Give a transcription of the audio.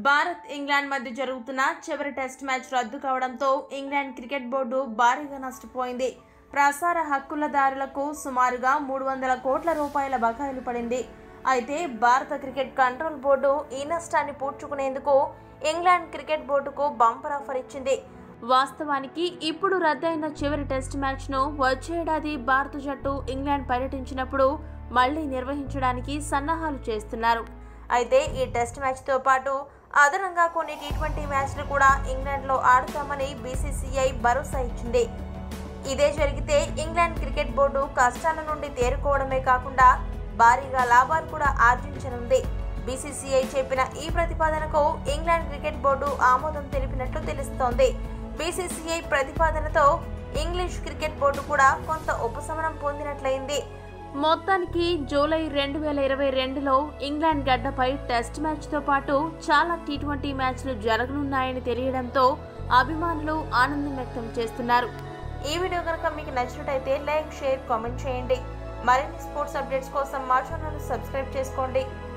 Bharat England మధ్య జరుగుతున్న చివరి టెస్ట్ మ్యాచ్ రద్దు కావడంతో ఇంగ్లాండ్ క్రికెట్ బోర్డు భారీగా నష్టపోయింది ప్రసార హక్కులదారులకు సుమారుగా మూడు వందల కోట్ల రూపాయల బకాయిలు పడింది అయితే భారత క్రికెట్ కంట్రోల్ బోర్డు ఈ నష్టాన్ని పూడ్చుకునేందుకు ఇంగ్లాండ్ క్రికెట్ బోర్డుకు బంపర్ ఆఫర్ ఇచ్చింది వాస్తవానికి ఇప్పుడు రద్దయిన చివరి టెస్ట్ మ్యాచ్ను వచ్చే ఏడాది భారత జట్టు ఇంగ్లాండ్ పర్యటించినప్పుడు మళ్లీ నిర్వహించడానికి సన్నాహాలు చేస్తున్నారు అయితే ఈ టెస్ట్ మ్యాచ్తో పాటు అదనంగా కొన్ని టీ ట్వంటీ మ్యాచ్లు కూడా ఇంగ్లాండ్లో ఆడుతామని బీసీసీఐ భరోసా ఇచ్చింది ఇదే జరిగితే ఇంగ్లాండ్ క్రికెట్ బోర్డు కష్టాల నుండి తేరుకోవడమే కాకుండా భారీగా లాభాలు కూడా ఆర్జించనుంది బీసీసీఐ చెప్పిన ఈ ప్రతిపాదనకు ఇంగ్లాండ్ క్రికెట్ బోర్డు ఆమోదం తెలిపినట్లు తెలుస్తోంది బీసీసీఐ ప్రతిపాదనతో ఇంగ్లీష్ క్రికెట్ బోర్డు కూడా కొంత ఉపశమనం పొందినట్లయింది మొత్తానికి జూలై రెండు వేల ఇరవై రెండులో ఇంగ్లాండ్ గడ్డపై టెస్ట్ మ్యాచ్తో పాటు చాలా టీ ట్వంటీ మ్యాచ్లు జరగనున్నాయని తెలియడంతో అభిమానులు ఆనందం వ్యక్తం చేస్తున్నారు ఈ వీడియో కనుక మీకు నచ్చినట్టయితే లైక్ షేర్ కామెంట్ చేయండి మరిన్ని స్పోర్ట్స్ అప్డేట్స్ కోసం మా ఛానల్ సబ్స్క్రైబ్ చేసుకోండి